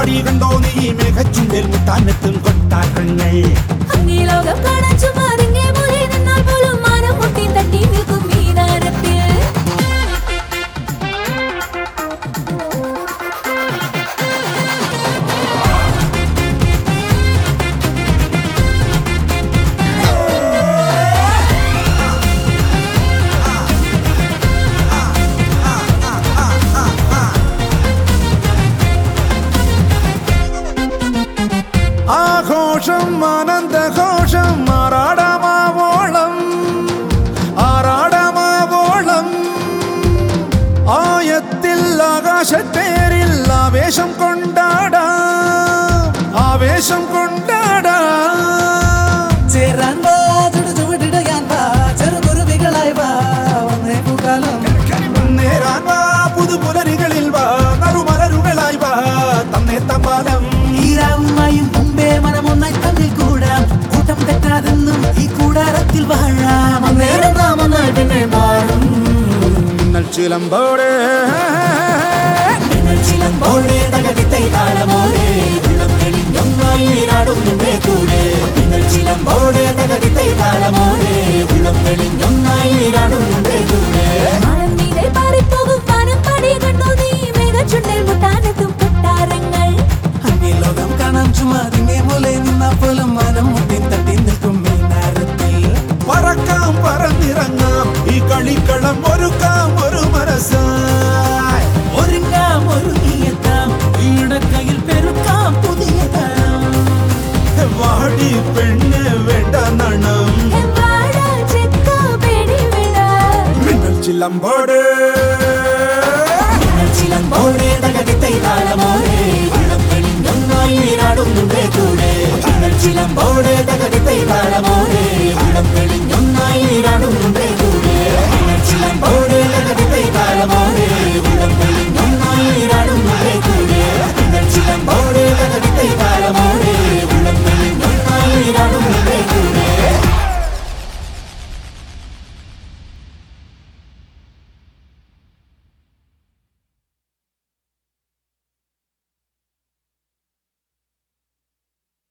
പാടി കണ്ടോ നീ മേഘച്ചുണ്ടിൽ മുത്താനെത്തും കൊട്ടാരങ്ങൾ അങ്ങേ ലോകം കാണാൻ ചുമ്മാതിങ്ങേ മൂലേ നിന്നാൽ പോലും മാനം മുട്ടി തട്ടി നിൽക്കും മീനാരത്തിൽ ആഘോഷം ആനന്ദഘോഷം ആറാടമാവോളം ആറാടമാവോളം ആയത്തിൽ ആകാശത്തേരിൽ ആവേശം കൊണ്ടാടാം ആവേശം കൊണ്ടാടാം ചേരാൻ വാ ചുടു ചുവടിടയാൻ വാ ചെറുകുരുവികളായി വാ വന്നേ പൂക്കാലം നേരാൻ വാ പുതുപുലരികളിൽ വാ നറുമലരുകളായി വാ തന്നേ തമ്പാലം ഈരാവുമായും മുമ്പേ മനമൊന്നായി തമ്മിൽ കൂടാം കൂട്ടം തെറ്റാതെന്നും ഈ കൂടാരത്തിൽ വാഴാം അന്നേരം നാം ഒന്നായി പിന്നെ മാറും മിന്നൽ ചിലമ്പോടെ നിങ്ങൾ ചിലമ്പോഴേ തകടിത്തൈ താളമോരേ ഉള്ളം തെളിഞ്ഞൊന്നായി നീരാടുന്നുണ്ടേ കൂടെ നിങ്ങൾ ചിലമ്പോഴേ തകടിത്തൈ താളമോരേ ഉള്ളം തെളിഞ്ഞൊന്നായി നീരാടുന്നുണ്ടേ കൂടെ മാനം നീരെ പാറിപ്പോകും മാനം പാടി കണ്ടോ നീ മേഘച്ചുണ്ടിൽ മുട്ടാനെത്തും കൊട്ടാരങ്ങൾ അങ്ങേ ലോകം കാണാൻ ചുമ്മാതിങ്ങേ മൂലെ നിന്നാ പോലും മനം മുട്ടി തട്ടി നിൽക്കും മീനാരത്തിൽ പറക്കാം പറന്നിറങ്ങാം ഈ കളിക്കളം ഒരുക്കാം ഒരു മനസ്സായി ഒരുങ്ങാം ഒരുങ്ങിയെത്താം ഈടക്കയിൽ പെരുക്കാം പുതിയ തരം വാടി പെണ്ണ് വേണ്ട നണം വാഴ ചെക്ക പേടി വിട മിന്നൽ ചിലമ്പോടെ നിങ്ങൾ ചിലമ്പോഴേ തകടിത്തൈ താളമോരേ ഉള്ളം തെളിഞ്ഞൊന്നായി നീരാടുന്നുണ്ടേ കൂടെ നിങ്ങൾ ചിലമ്പോഴേ തകടിത്തൈ താളമോരേ ഉള്ളം തെളിഞ്ഞൊന്നായി നീരാടുന്നുണ്ടേ കൂടെ നിങ്ങൾ ചിലമ്പോഴേ